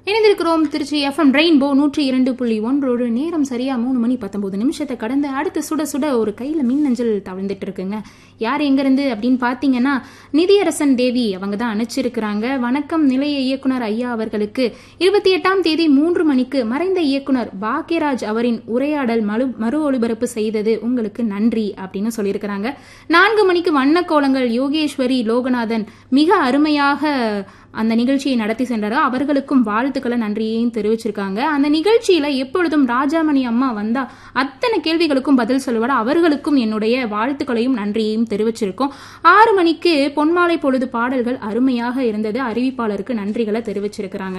இணைந்திருக்கிறோம் Trichy FM rainbow நூற்றி இரண்டு புள்ளி ஒன்றோடு நேரம் சரியா மூணு மணி பத்தொன்பது நிமிஷத்தை கடந்து அடுத்து சுட சுட ஒரு கையில மின்னஞ்சல் தவிழ்ந்துட்டு இருக்குங்க யார் எங்கிருந்து அப்படின்னு பாத்தீங்கன்னா நிதியரசன் தேவி அவங்க தான் அனுப்பிச்சிருக்கிறாங்க வணக்கம் நிலைய இயக்குனர் ஐயா அவர்களுக்கு இருபத்தி எட்டாம் தேதி மூன்று மணிக்கு மறைந்த இயக்குனர் பாக்யராஜ் அவரின் உரையாடல் மறு மறு ஒளிபரப்பு செய்தது உங்களுக்கு நன்றி அப்படின்னு சொல்லியிருக்கிறாங்க நான்கு மணிக்கு வண்ணக்கோலங்கள் யோகேஸ்வரி லோகநாதன் மிக அருமையாக அந்த நிகழ்ச்சியை நடத்தி சென்றாரோ அவர்களுக்கும் வாழ்த்துக்களை நன்றியையும் தெரிவிச்சிருக்காங்க அந்த நிகழ்ச்சியில எப்பொழுதும் ராஜாமணி அம்மா வந்தா அத்தனை கேள்விகளுக்கும் பதில் சொல்லுவார் அவர்களுக்கும் என்னுடைய வாழ்த்துக்களையும் நன்றியையும் தெரிவிச்சிருக்கோம் ஆறு மணிக்கு பொன்மாலை பொழுது பாடல்கள் அருமையாக இருந்தது அறிவிப்பாளருக்கு நன்றிகளை தெரிவிச்சிருக்கிறாங்க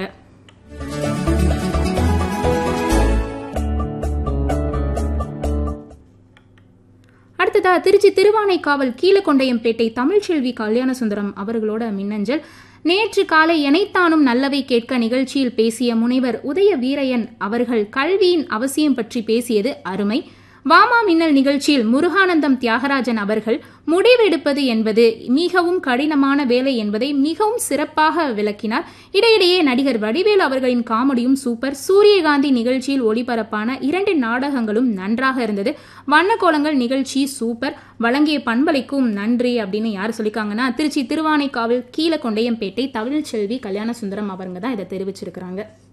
அடுத்ததா திருச்சி திருவானைக்காவல் கீழக்கொண்டையம்பேட்டை தமிழ்ச்செல்வி கல்யாணசுந்தரம் அவர்களோட மின்னஞ்சல் நேற்று காலை எனைத்தானும் நல்லவை கேட்க நிகழ்ச்சியில் பேசிய முனைவர் உதய வீரையன் அவர்கள் கல்வியின் அவசியம் பற்றி பேசியது அருமை வாமா மின்னல் நிகழ்ச்சியில் முருகானந்தம் தியாகராஜன் அவர்கள் முடிவெடுப்பது என்பது மிகவும் கடினமான வேலை என்பதை மிகவும் சிறப்பாக விளக்கினார் இடையிடையே நடிகர் வடிவேல் அவர்களின் காமெடியும் சூப்பர் சூரியகாந்தி நிகழ்ச்சியில் ஒளிபரப்பான இரண்டு நாடகங்களும் நன்றாக இருந்தது வண்ணக்கோலங்கள் நிகழ்ச்சி சூப்பர் வழங்கிய பண்பலைக்கும் நன்றி அப்படின்னு யார் சொல்லியிருக்காங்கன்னா திருச்சி திருவானைக்காவல் கீழக்கொண்டையம்பேட்டை தமிழ்ச்செல்வி கல்யாண சுந்தரம் அவங்க தான் இதை தெரிவிச்சிருக்கிறாங்க